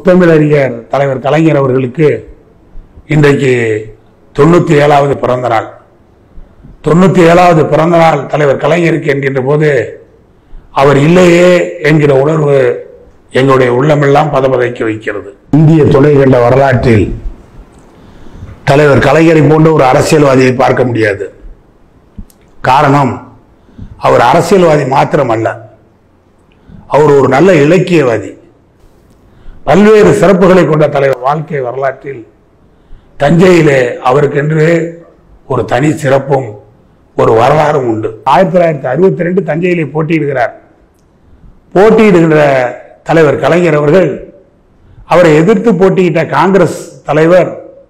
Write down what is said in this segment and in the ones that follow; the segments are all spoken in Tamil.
முத்தமிழறிஞர் தலைவர் கலைஞர் அவர்களுக்கு இன்றைக்கு தொண்ணூற்றி ஏழாவது பிறந்த நாள் தொண்ணூற்றி ஏழாவது பிறந்த நாள் தலைவர் கலைஞருக்கு என்கின்ற போது அவர் இல்லையே என்கிற உணர்வு எங்களுடைய உள்ளமெல்லாம் பதபதைக்க வைக்கிறது இந்திய துணை கண்ட வரலாற்றில் தலைவர் கலைஞரை போன்ற ஒரு அரசியல்வாதியை பார்க்க முடியாது காரணம் அவர் அரசியல்வாதி மாத்திரமல்ல அவர் ஒரு நல்ல இலக்கியவாதி பல்வேறு சிறப்புகளை கொண்ட தலைவர் வாழ்க்கை வரலாற்றில் தஞ்சையிலே அவருக்கென்று ஒரு தனி சிறப்பும் ஒரு வரலாறும் உண்டு ஆயிரத்தி தொள்ளாயிரத்தி அறுபத்தி ரெண்டு தஞ்சையிலே போட்டியிடுகிறார் போட்டியிடுகின்ற தலைவர் கலைஞர் அவர்கள் அவரை எதிர்த்து போட்டியிட்ட காங்கிரஸ் தலைவர்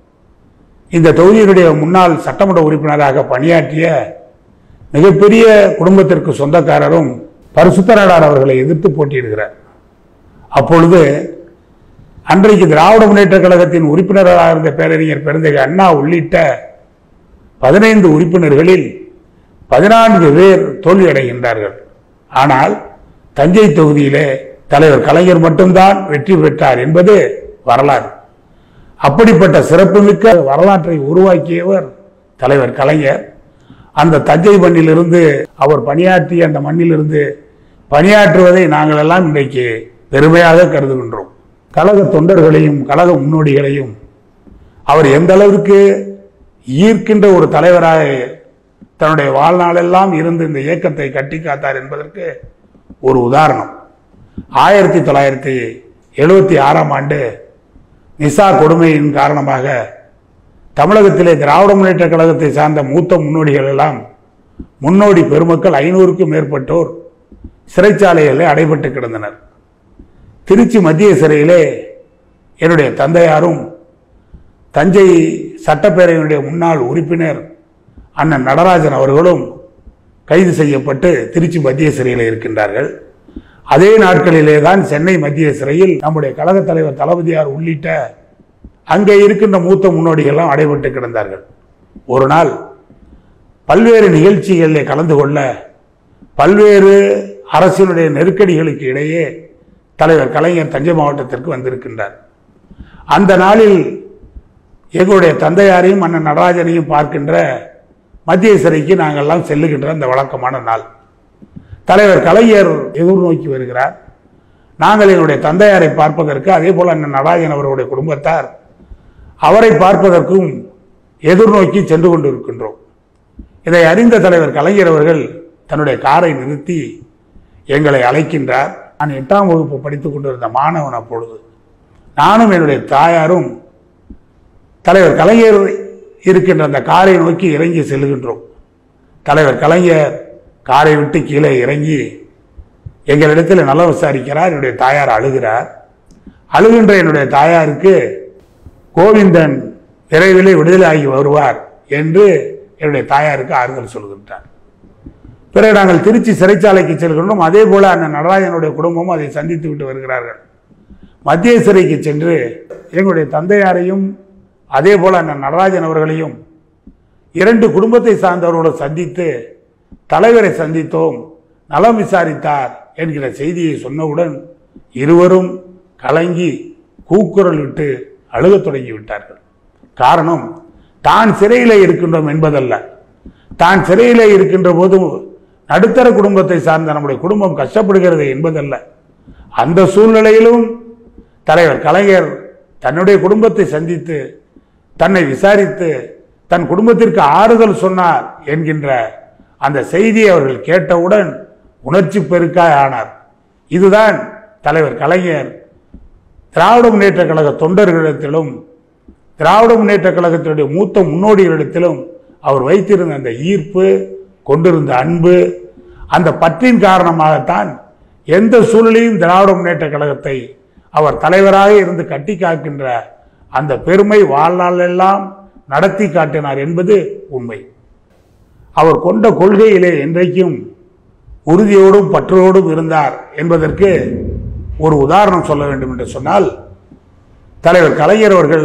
இந்த தொகுதியினுடைய முன்னாள் சட்டமன்ற உறுப்பினராக பணியாற்றிய மிகப்பெரிய குடும்பத்திற்கு சொந்தக்காரரும் பரிசுத்தநாடார் அவர்களை எதிர்த்து போட்டியிடுகிறார் அப்பொழுது அன்றைக்கு திராவிட முன்னேற்ற கழகத்தின் உறுப்பினராக இருந்த பேரறிஞர் பெருந்தகை அண்ணா உள்ளிட்ட பதினைந்து உறுப்பினர்களில் பதினான்கு பேர் தோல்வியடைகின்றார்கள் ஆனால் தஞ்சை தொகுதியிலே தலைவர் கலைஞர் மட்டும்தான் வெற்றி பெற்றார் என்பது வரலாறு அப்படிப்பட்ட சிறப்புமிக்க வரலாற்றை உருவாக்கியவர் தலைவர் கலைஞர் அந்த தஞ்சை மண்ணிலிருந்து அவர் பணியாற்றிய அந்த மண்ணிலிருந்து பணியாற்றுவதை நாங்கள் எல்லாம் இன்றைக்கு பெருமையாக கருதுகின்றோம் கழக தொண்டர்களையும் கழக முன்னோடிகளையும் அவர் எந்த அளவிற்கு ஈர்க்கின்ற ஒரு தலைவராக தன்னுடைய வாழ்நாளெல்லாம் இருந்து இந்த இயக்கத்தை கட்டி காத்தார் என்பதற்கு ஒரு உதாரணம் ஆயிரத்தி தொள்ளாயிரத்தி எழுபத்தி ஆறாம் ஆண்டு நிசா கொடுமையின் காரணமாக தமிழகத்திலே திராவிட முன்னேற்ற கழகத்தை சார்ந்த மூத்த முன்னோடிகள் எல்லாம் முன்னோடி பெருமக்கள் ஐநூறுக்கும் மேற்பட்டோர் சிறைச்சாலைகளில் அடைபட்டு கிடந்தனர் திருச்சி மத்திய சிறையிலே என்னுடைய தந்தையாரும் தஞ்சை சட்டப்பேரவையினுடைய முன்னாள் உறுப்பினர் அண்ணன் நடராஜன் அவர்களும் கைது செய்யப்பட்டு திருச்சி மத்திய சிறையில் இருக்கின்றார்கள் அதே நாட்களிலே தான் சென்னை மத்திய சிறையில் நம்முடைய கழக தலைவர் தளபதியார் உள்ளிட்ட அங்கே இருக்கின்ற மூத்த முன்னோடிகள்லாம் அடைபட்டு கிடந்தார்கள் ஒரு நாள் பல்வேறு நிகழ்ச்சிகளில் கலந்து கொள்ள பல்வேறு அரசியலுடைய நெருக்கடிகளுக்கு இடையே தலைவர் கலைஞர் தஞ்சை மாவட்டத்திற்கு வந்திருக்கின்றார் அந்த நாளில் எங்களுடைய தந்தையாரையும் அண்ணன் நடராஜனையும் பார்க்கின்ற மத்திய சிறைக்கு நாங்கள்லாம் செல்லுகின்ற அந்த வழக்கமான நாள் தலைவர் கலைஞர் எதிர்நோக்கி வருகிறார் நாங்கள் என்னுடைய தந்தையாரை பார்ப்பதற்கு அதே போல அண்ணன் நடராஜன் அவருடைய குடும்பத்தார் அவரை பார்ப்பதற்கும் எதிர்நோக்கி சென்று கொண்டிருக்கின்றோம் இதை அறிந்த தலைவர் கலைஞர் அவர்கள் தன்னுடைய காரை நிறுத்தி எங்களை அழைக்கின்றார் நான் எட்டாம் வகுப்பு படித்துக் கொண்டிருந்த மாணவன் அப்பொழுது நானும் என்னுடைய தாயாரும் தலைவர் கலைஞர் இருக்கின்ற அந்த காரை நோக்கி இறங்கி செல்கின்றோம் தலைவர் கலைஞர் காரை விட்டு கீழே இறங்கி எங்களிடத்தில் நலம் விசாரிக்கிறார் என்னுடைய தாயார் அழுகிறார் அழுகின்ற என்னுடைய தாயாருக்கு கோவிந்தன் விரைவிலே விடுதலை ஆகி வருவார் என்று என்னுடைய தாயாருக்கு ஆறுதல் சொல்கின்றார் பிறகு நாங்கள் திருச்சி சிறைச்சாலைக்கு செல்கின்றோம் அதே போல அண்ணன் நடராஜனுடைய குடும்பமும் அதை சந்தித்து விட்டு வருகிறார்கள் மத்திய சிறைக்கு சென்று எங்களுடைய தந்தையாரையும் அதே போல அண்ணன் நடராஜன் அவர்களையும் இரண்டு குடும்பத்தை சார்ந்தவர்களோடு சந்தித்து தலைவரை சந்தித்தோம் நலம் விசாரித்தார் என்கிற செய்தியை சொன்னவுடன் இருவரும் கலங்கி கூக்குரல் விட்டு அழுகத் தொடங்கி விட்டார்கள் காரணம் தான் சிறையிலே இருக்கின்றோம் என்பதல்ல தான் சிறையிலே இருக்கின்ற போது நடுத்தர குடும்பத்தை சார்ந்த நம்முடைய குடும்பம் கஷ்டப்படுகிறது என்பதல்ல அந்த சூழ்நிலையிலும் தலைவர் கலைஞர் தன்னுடைய குடும்பத்தை சந்தித்து தன்னை விசாரித்து தன் குடும்பத்திற்கு ஆறுதல் சொன்னார் என்கின்ற அந்த செய்தியை அவர்கள் கேட்டவுடன் உணர்ச்சி பெருக்காய் ஆனார் இதுதான் தலைவர் கலைஞர் திராவிட முன்னேற்ற கழக தொண்டர்களிடத்திலும் திராவிட முன்னேற்ற கழகத்தினுடைய மூத்த முன்னோடிகளிடத்திலும் அவர் வைத்திருந்த அந்த ஈர்ப்பு கொண்டிருந்த அன்பு அந்த பற்றின் காரணமாகத்தான் எந்த சூழலையும் திராவிட முன்னேற்ற கழகத்தை அவர் தலைவராக இருந்து கட்டி காக்கின்ற அந்த பெருமை வாழ்நாளெல்லாம் நடத்தி காட்டினார் என்பது உண்மை அவர் கொண்ட கொள்கையிலே என்றைக்கும் உறுதியோடும் பற்றோடும் இருந்தார் என்பதற்கு ஒரு உதாரணம் சொல்ல வேண்டும் என்று சொன்னால் தலைவர் கலைஞர் அவர்கள்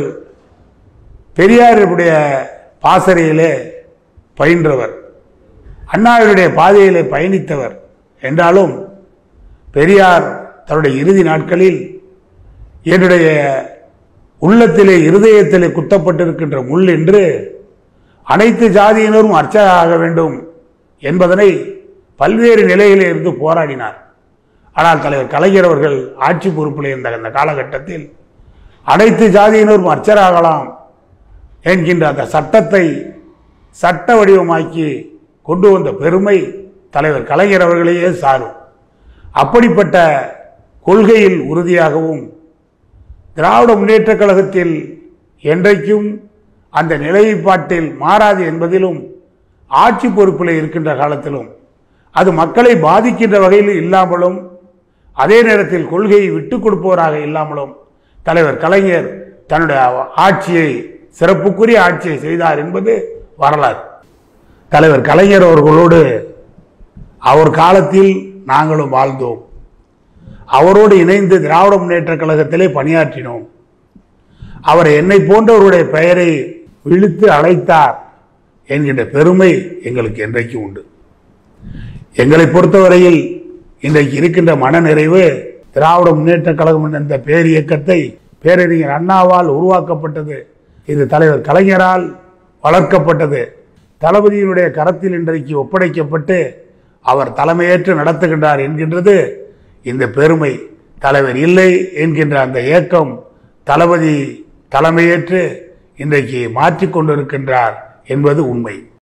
பெரியாருடைய பாசறையிலே பயின்றவர் அண்ணாவினுடைய பாதையிலே பயணித்தவர் என்றாலும் பெரியார் தன்னுடைய இறுதி நாட்களில் என்னுடைய உள்ளத்திலே இருதயத்திலே குத்தப்பட்டிருக்கின்ற முள் என்று அனைத்து ஜாதியினரும் அர்ச்சகராக வேண்டும் என்பதனை பல்வேறு நிலையிலே இருந்து போராடினார் ஆனால் தலைவர் கலைஞர் அவர்கள் ஆட்சி பொறுப்பில் இருந்த அந்த காலகட்டத்தில் அனைத்து ஜாதியினரும் அர்ச்சராகலாம் என்கின்ற அந்த சட்டத்தை சட்ட வடிவமாக்கி கொண்டு வந்த பெருமை தலைவர் கலைஞர் அவர்களையே சாரும் அப்படிப்பட்ட கொள்கையில் உறுதியாகவும் திராவிட முன்னேற்றக் கழகத்தில் என்றைக்கும் அந்த நிலைப்பாட்டில் மாறாது என்பதிலும் ஆட்சி பொறுப்பில் இருக்கின்ற காலத்திலும் அது மக்களை பாதிக்கின்ற வகையில் இல்லாமலும் அதே நேரத்தில் கொள்கையை விட்டுக் கொடுப்பவராக இல்லாமலும் தலைவர் கலைஞர் தன்னுடைய ஆட்சியை சிறப்புக்குரிய ஆட்சியை செய்தார் என்பது வரலாறு தலைவர் கலைஞர் அவர்களோடு அவர் காலத்தில் நாங்களும் வாழ்ந்தோம் அவரோடு இணைந்து திராவிட முன்னேற்ற கழகத்திலே பணியாற்றினோம் அவர் என்னை போன்றவருடைய பெயரை விழித்து அழைத்தார் என்கின்ற பெருமை எங்களுக்கு என்றைக்கும் உண்டு எங்களை பொறுத்தவரையில் இன்றைக்கு இருக்கின்ற மனநிறைவு திராவிட முன்னேற்ற கழகம் என்ற பேர் இயக்கத்தை பேரறிஞர் அண்ணாவால் உருவாக்கப்பட்டது இது தலைவர் கலைஞரால் வளர்க்கப்பட்டது தளபதியினுடைய கரத்தில் இன்றைக்கு ஒப்படைக்கப்பட்டு அவர் தலைமையேற்று நடத்துகின்றார் என்கின்றது இந்த பெருமை தலைவர் இல்லை என்கின்ற அந்த இயக்கம் தளபதி தலைமையேற்று இன்றைக்கு மாற்றிக் கொண்டிருக்கின்றார் என்பது உண்மை